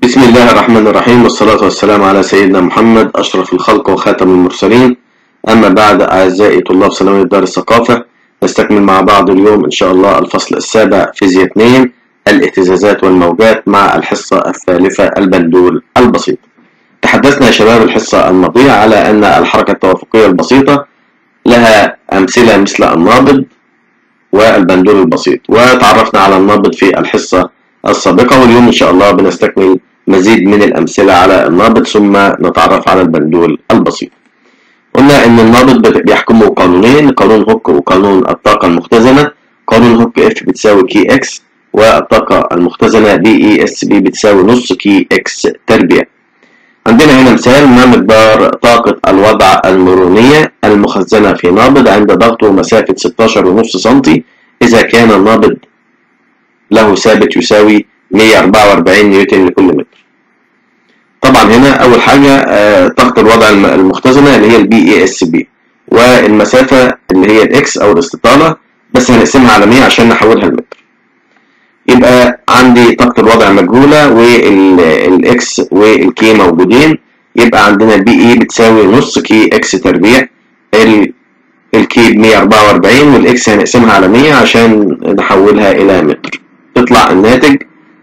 بسم الله الرحمن الرحيم والصلاة والسلام على سيدنا محمد أشرف الخلق وخاتم المرسلين أما بعد أعزائي طلاب ثانوية دار الثقافة نستكمل مع بعض اليوم إن شاء الله الفصل السابع فيزياء 2 الاهتزازات والموجات مع الحصة الثالثة البندول البسيط تحدثنا يا شباب الحصة الماضية على أن الحركة التوافقية البسيطة لها أمثلة مثل النابض والبندول البسيط وتعرفنا على النابض في الحصة السابقة واليوم إن شاء الله بنستكمل مزيد من الأمثلة على النابض ثم نتعرف على البندول البسيط قلنا إن النابض بيحكمه قانونين قانون هوك وقانون الطاقة المختزنة قانون هوك اف بتساوي كي اكس والطاقة المختزنة دي اي اس بي بتساوي نص كي اكس تربيع عندنا هنا مثال ما مقدار طاقة الوضع المرونية المخزنة في نابض عند ضغطه مسافة 16.5 سم إذا كان النابض له ثابت يساوي 144 نيوتن لكل متر طبعا هنا أول حاجة طاقة الوضع المختزنة اللي هي البي اي اس بي والمسافة اللي هي الاكس أو الاستطالة بس هنقسمها على 100 عشان نحولها لمتر يبقى عندي طاقة الوضع مجهولة والاكس والكي موجودين يبقى عندنا البي اي بتساوي نص كي اكس تربيع الكي ب 144 والاكس هنقسمها على 100 عشان نحولها الى متر تطلع الناتج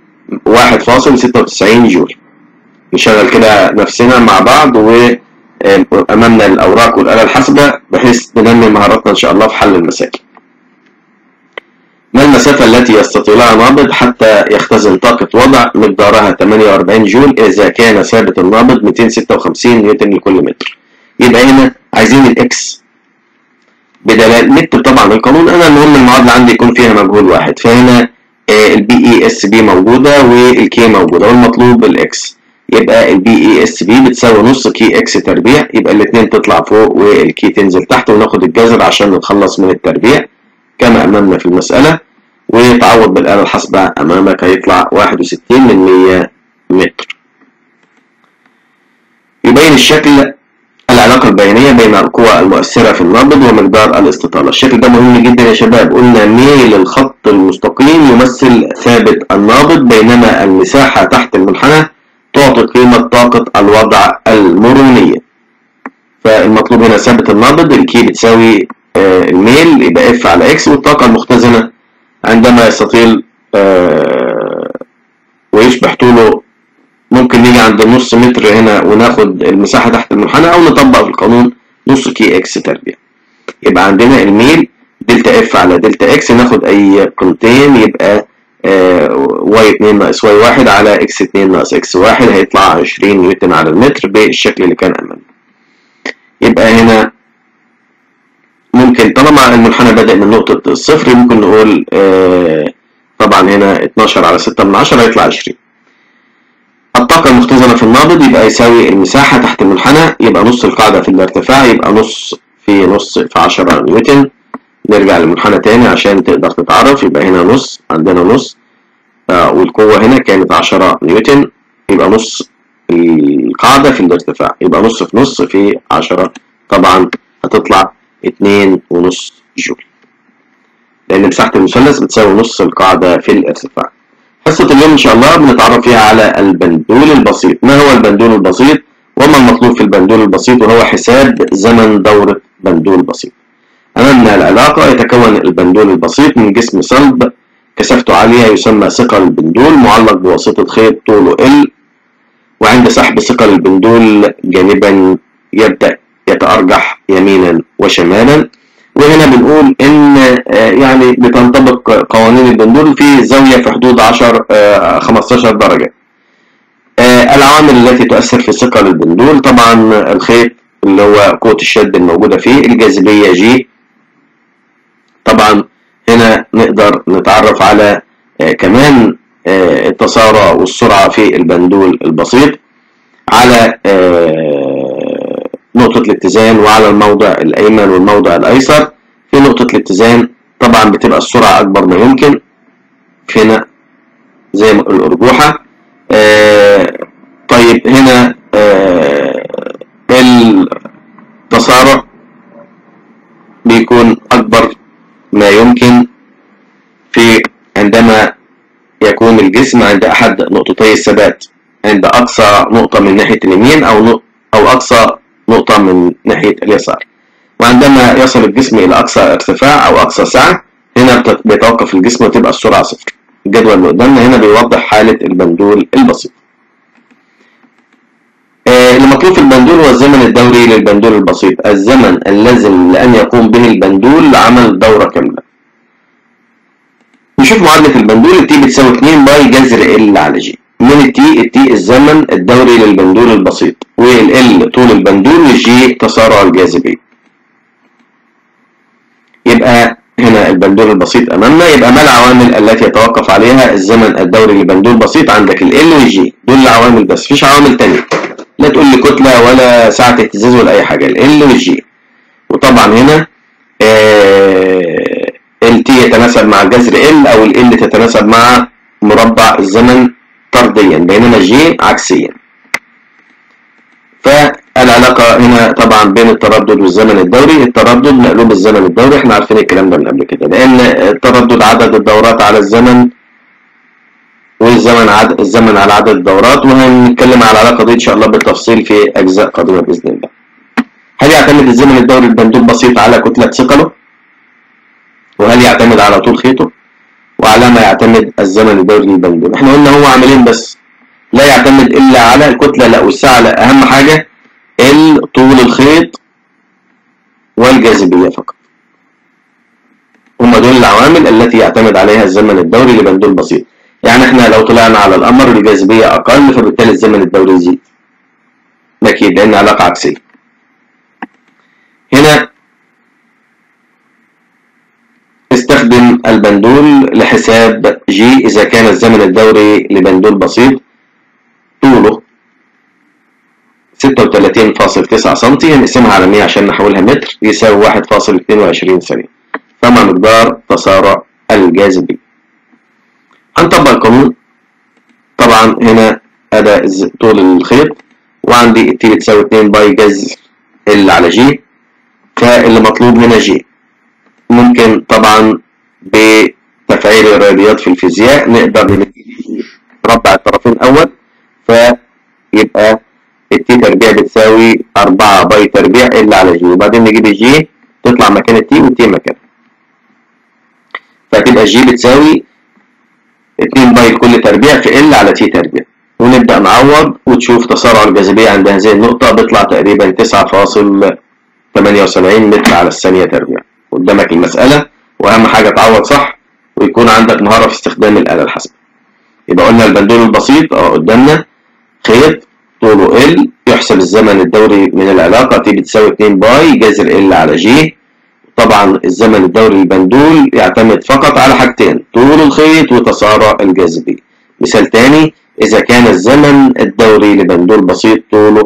1.96 جول نشغل كده نفسنا مع بعض وامامنا الاوراق والاله الحاسبه بحيث ننمي مهاراتنا ان شاء الله في حل المسائل ما المسافة التي يستطيلها نابض حتى يختزن طاقة وضع مقدارها 48 جول إذا كان ثابت النابض 256 نيوتن لكل متر يبقى هنا عايزين الإكس بدلالة نكتب طبعا القانون أنا المهم المعادلة عندي يكون فيها مجهول واحد فهنا البي اي اس بي موجودة والكي موجودة والمطلوب الإكس يبقى البي اي اس بي بتساوي نص كي اكس تربيع يبقى الاثنين تطلع فوق والكي تنزل تحت وناخد الجذر عشان نتخلص من التربيع كما أمامنا في المسألة وتعوض بالآلة الحاسبة أمامك هيطلع 61 من 100 متر يبين الشكل العلاقة البينية بين القوى المؤثرة في النابض ومقدار الاستطالة الشكل ده مهم جدا يا شباب قلنا ميل الخط المستقيم يمثل ثابت النابض بينما المساحة تحت المنحنى تعطي قيمة طاقة الوضع المرونية فالمطلوب هنا ثابت النابض الكي بتساوي الميل يبقى اف على اكس والطاقة المختزنة عندما يستطيل ويشبح طوله ممكن نيجي عند النص متر هنا وناخد المساحة تحت المنحنى أو نطبق في القانون نص كي اكس تربيع يبقى عندنا الميل دلتا اف على دلتا اكس ناخد أي قيمتين يبقى واي 2 ناقص واي 1 على اكس 2 ناقص اكس 1 هيطلع 20 نيوتن على المتر بالشكل اللي كان أمامنا يبقى هنا ممكن طالما المنحنى بادئ من نقطة الصفر ممكن نقول آه طبعا هنا 12 على 6 من 10 هيطلع 20 الطاقة المختزنة في النابض يبقى يساوي المساحة تحت المنحنى يبقى نص القاعدة في الارتفاع يبقى نص في نص في 10 نيوتن نرجع للمنحنى تاني عشان تقدر تتعرف يبقى هنا نص عندنا نص آه والقوة هنا كانت 10 نيوتن يبقى نص القاعدة في الارتفاع يبقى نص في نص في 10 طبعا هتطلع اتنين ونص جول لأن مساحة المثلث بتساوي نص القاعدة في الارتفاع حصة اليوم إن شاء الله بنتعرف فيها على البندول البسيط ما هو البندول البسيط وما المطلوب في البندول البسيط وهو حساب زمن دورة بندول بسيط أمامنا العلاقة يتكون البندول البسيط من جسم صلب كثافته عالية يسمى ثقل البندول معلق بواسطة خيط طوله L وعند سحب ثقل البندول جانبا يبدأ يتأرجح يمينا وشمالا وهنا بنقول ان يعني بتنطبق قوانين البندول في زاوية في حدود 10 15 درجة العوامل التي تؤثر في ثقل البندول طبعا الخيط اللي هو قوة الشد الموجودة فيه الجاذبية جي طبعا هنا نقدر نتعرف على كمان التسارع والسرعة في البندول البسيط على نقطة الاتزان وعلى الموضع الأيمن والموضع الأيسر في نقطة الاتزان طبعا بتبقى السرعة أكبر ما يمكن هنا زي الأرجوحة آه طيب هنا آه التسارع بيكون أكبر ما يمكن في عندما يكون الجسم عند أحد نقطتي الثبات عند أقصى نقطة من ناحية اليمين أو نق- أو أقصى نقطة من ناحية اليسار وعندما يصل الجسم إلى أقصى ارتفاع أو أقصى سعة هنا بت- بيتوقف الجسم وتبقى السرعة صفر الجدول اللي قدامنا هنا بيوضح حالة البندول البسيط آه، المطلوب في البندول هو الزمن الدوري للبندول البسيط الزمن اللازم لأن يقوم به البندول لعمل دورة كاملة نشوف معادلة البندول التي بتساوي 2 باي جذر ال على جي من التي التي الزمن الدوري للبندول البسيط والال طول البندول والجي تسارع الجاذبية يبقى هنا البندول البسيط أمامنا يبقى ما العوامل التي يتوقف عليها الزمن الدوري لبندول بسيط عندك ال L والجي دول العوامل بس مفيش عوامل تانية لا تقول لي كتلة ولا سعة اهتزاز ولا أي حاجة ال L والجي وطبعا هنا ال T يتناسب مع الجذر L أو ال L تتناسب مع مربع الزمن طرديا بينما الجي عكسيا فالعلاقة هنا طبعا بين التردد والزمن الدوري التردد مقلوب الزمن الدوري احنا عارفين الكلام ده من قبل كده لأن التردد عدد الدورات على الزمن والزمن عدد الزمن على عدد الدورات وهنتكلم على العلاقة دي إن شاء الله بالتفصيل في أجزاء قادمة بإذن الله. هل يعتمد الزمن الدوري البندول بسيط على كتلة ثقله؟ وهل يعتمد على طول خيطه؟ وعلى ما يعتمد الزمن الدوري للبندول؟ احنا قلنا هو عاملين بس لا يعتمد إلا على الكتلة لا والسعة لا أهم حاجة ال طول الخيط والجاذبية فقط. هم دول العوامل التي يعتمد عليها الزمن الدوري لبندول بسيط. يعني احنا لو طلعنا على القمر الجاذبية أقل فبالتالي الزمن الدوري يزيد أكيد لأن علاقة عكسية هنا استخدم البندول لحساب جي إذا كان الزمن الدوري لبندول بسيط طوله 36.9 سم نقسمها على 100 عشان نحولها متر يساوي 1.22 ثانية فما مقدار تسارع الجاذبية هنطبق القانون طبعا هنا اداء طول الخيط وعندي التي بتساوي 2 باي جذر ال على جي فاللي مطلوب هنا جي ممكن طبعا بتفعيل الرياضيات في الفيزياء نقدر نربع الطرفين اول فيبقى التي تربيع بتساوي 4 باي تربيع ال على جي وبعدين نجيب الجي تطلع مكان التي والتي مكان فتبقى جي بتساوي 2 باي كل تربيع في ال على تي تربيع ونبدأ نعوض وتشوف تسارع الجاذبية عند هذه النقطة بيطلع تقريبا 9.78 متر على الثانية تربيع قدامك المسألة وأهم حاجة تعوض صح ويكون عندك مهارة في استخدام الآلة الحاسبة يبقى قلنا البندول البسيط اه قدامنا خيط طوله ال يحسب الزمن الدوري من العلاقة تي بتساوي 2 باي جذر ال على جي طبعا الزمن الدوري للبندول يعتمد فقط على حاجتين طول الخيط وتسارع الجاذبية مثال تاني إذا كان الزمن الدوري لبندول بسيط طوله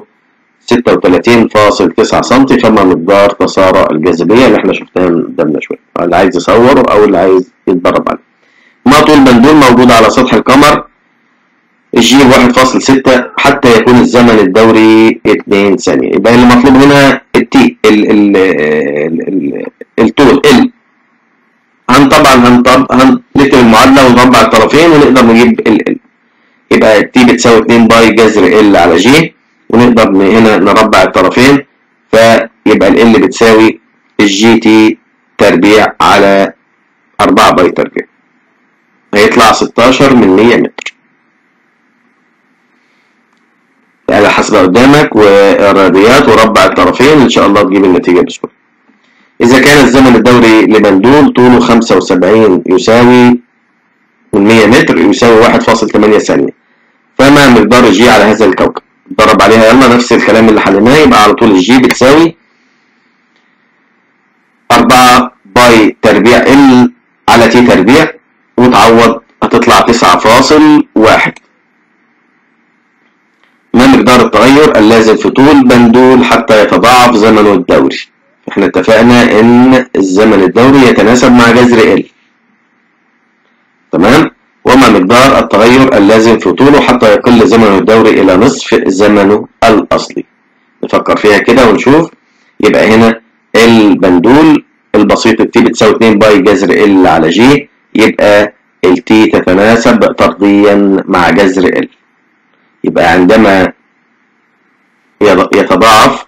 36.9 سم فما مقدار تسارع الجاذبية اللي احنا شفناها من قدامنا شوية اللي عايز يصوره أو اللي عايز يتدرب عليه ما طول بندول موجود على سطح القمر الجي 1.6 حتى يكون الزمن الدوري 2 ثانية يبقى اللي مطلوب هنا التي ال ال ال الطول ال هن طبعا هنطب هنكتب المعادلة ونربع الطرفين ونقدر نجيب ال ال يبقى التي بتساوي 2 باي جذر ال على جي ونقدر هنا نربع الطرفين فيبقى ال ال بتساوي الجي تي تربيع على 4 باي تربيع هيطلع 16 من 100 متر الآلة حاسبة قدامك والرياضيات وربع الطرفين إن شاء الله تجيب النتيجة بسهولة. إذا كان الزمن الدوري لبندول طوله 75 يساوي من 100 متر يساوي 1.8 ثانية. فما مقدار الجي على هذا الكوكب؟ ضرب عليها يلا نفس الكلام اللي حليناه يبقى على طول الجي بتساوي 4 باي تربيع ال على تي تربيع وتعوض هتطلع 9.1 ما مقدار التغير اللازم في طول بندول حتى يتضاعف زمنه الدوري احنا اتفقنا ان الزمن الدوري يتناسب مع جذر ال تمام وما مقدار التغير اللازم في طوله حتى يقل زمنه الدوري الى نصف زمنه الاصلي نفكر فيها كده ونشوف يبقى هنا البندول البسيط التي بتساوي 2 باي جذر ال على جي يبقى التي تتناسب طرديا مع جذر ال يبقى عندما يتضاعف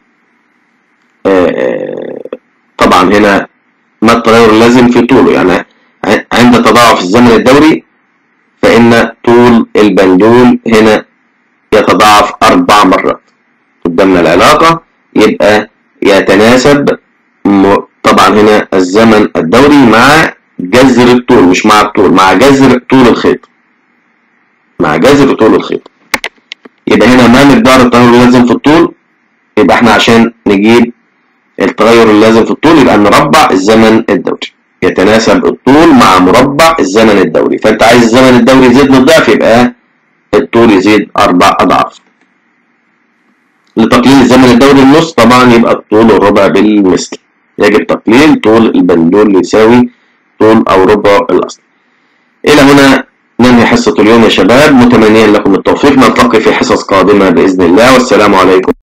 طبعا هنا ما التغير اللازم في طوله يعني عند تضاعف الزمن الدوري فإن طول البندول هنا يتضاعف أربع مرات قدامنا العلاقة يبقى يتناسب طبعا هنا الزمن الدوري مع جذر الطول مش مع الطول مع جذر طول الخيط مع جذر طول الخيط يبقى هنا ما مقدار التغير اللازم في الطول يبقى احنا عشان نجيب التغير اللازم في الطول يبقى نربع الزمن الدوري يتناسب الطول مع مربع الزمن الدوري فانت عايز الزمن الدوري يزيد للضعف يبقى الطول يزيد اربع اضعاف لتقليل الزمن الدوري النص طبعا يبقى الطول الربع بالمثل يجب تقليل طول البندول يساوي طول او ربع الاصل الى هنا ننهي حصة اليوم يا شباب متمنيا لكم التوفيق نلتقي في حصص قادمة بإذن الله والسلام عليكم